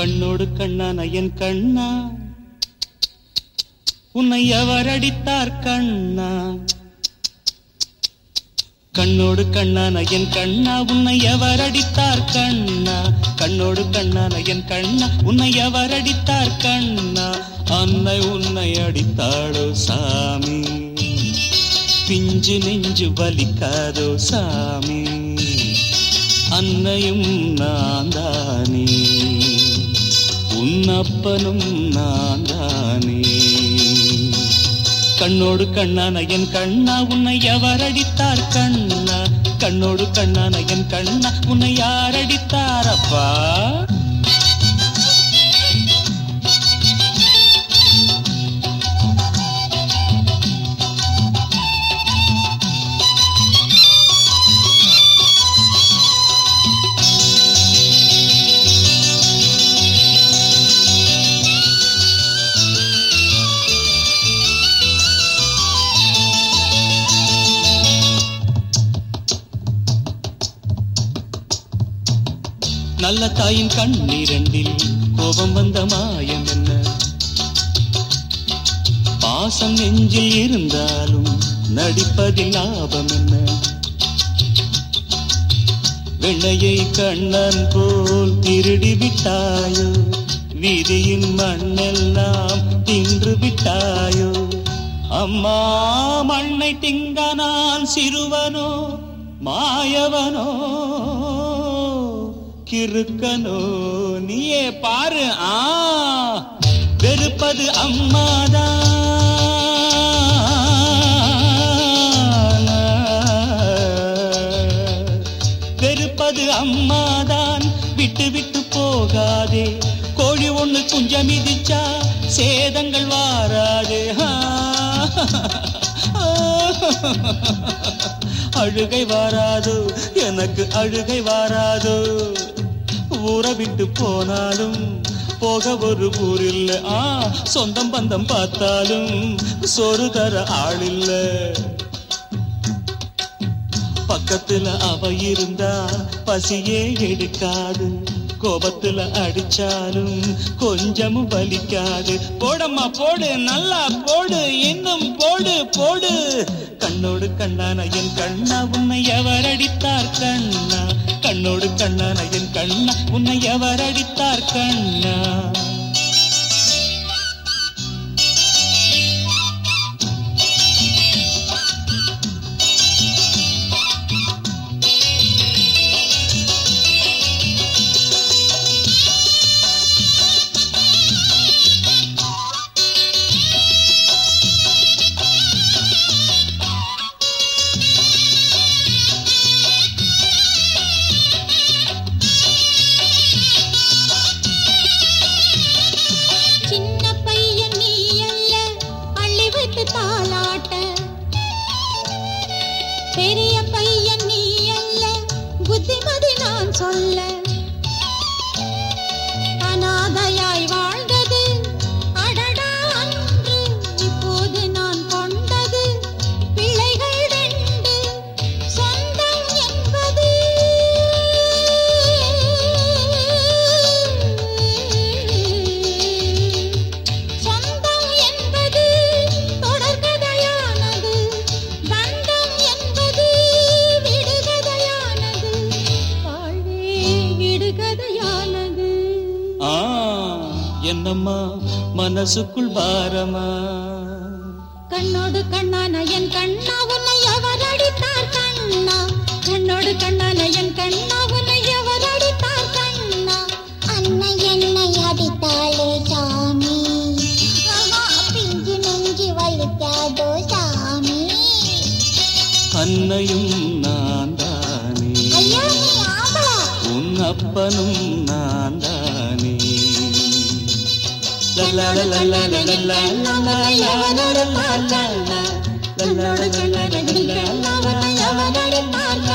கண்ணோடு கண்ணான என் கண்ணா உன்னை எவர் அடித்தார் கண்ணா கண்ணோடு கண்ணான என் கண்ணா உன்னை எவர் அடித்தார் கண்ணா கண்ணோடு கண்ணான என் கண்ணா உன்னை எவர் அடித்தார் கண்ணா அன்னை உன்னை அடித்தாளோ சாமி பிஞ்சு நெஞ்சு வலிக்காதோ சாமி அன்னையும் நான் தானே உன்னப்பனும் நான் தானே கண்ணோடு கண்ணான என் கண்ணா உன்னை எவர் அடித்தார் கண்ணா கண்ணோடு கண்ணான என் கண்ணா உன்னை யார் அடித்தார் அப்பா நல்ல தாயின் கண்ணீரண்டில் கோபம் வந்த மாயம் என்ன பாசம் நெஞ்சில் இருந்தாலும் நடிப்பதில் லாபம் என்ன வெண்ணையை கண்ணன் போல் திருடி விட்டாயோ வீதியின் மண்ணெல்லாம் தின்று விட்டாயோ அம்மா மண்ணை திங்க நான் சிறுவனோ மாயவனோ கிறுக்கனோ நீயே பாரு ஆ வெறுப்பது அம்மாதான் வெறுப்பது அம்மாதான் விட்டு விட்டு போகாதே கோழி ஒண்ணு குஞ்சம் மிதிச்சா சேதங்கள் வாராதே அழுகை வாராதோ எனக்கு அழுகை வாராதோ ஊரை விட்டு போனாலும் போக ஒரு ஊரில்ல ஆ சொந்தம் பந்தம் பார்த்தாலும் சோறு தர ஆளில்ல பக்கத்துல அவ இருந்தா பசியே எடுக்காது கோபத்துல அடிச்சாலும் கொஞ்சமும் வலிக்காது போடம்மா போடு நல்லா போடு இன்னும் போடு போடு கண்ணோடு கண்ணான என் கண்ணா உன்னை எவர் அடித்தார் கண்ணா கண்ணோடு கண்ணான என் கண்ணா உன்னை எவர் அடித்தார் கண்ணா சின்ன பையன் நீ அல்ல அள்ளி வைத்து தாளாட்ட பெரிய பையன் நீ அல்ல புத்திமதி நான் சொல்ல அனாதையாய் வாழ்ந்தது அடடா அன்று இப்போது நான் கொண்டது பிள்ளைகள் ரெண்டு சொந்தம் என்பது சொந்தம் என்பது தொடர்கதையானது பந்தம் என்பது விடுகதையானது வாழ்வே விடுகதையானது ஆ என்னம்மா மனசுக்குள் பாரமா கண்ணோடு கண்ணான என் கண்ணா உன்னை எவர் அடித்தார் கண்ணா கண்ணோடு கண்ணான என் கண்ணா உன்னை எவர் அடித்தார் கண்ணா அன்னை என்னை அடித்தாளே சாமி ஆஹா, பிஞ்சு நெஞ்சு வலிக்காதோ சாமி அன்னையும் நான் தானே ஐயா நீ ஆம்பளை உன் அப்பனும் நான் தானே லல்லா லல்லா லல்லா லல்லா லல்லா லல்லா லல்லா லல்லா லல்லா லல்லா லல்லா லல்லா எவர் அடித்தார்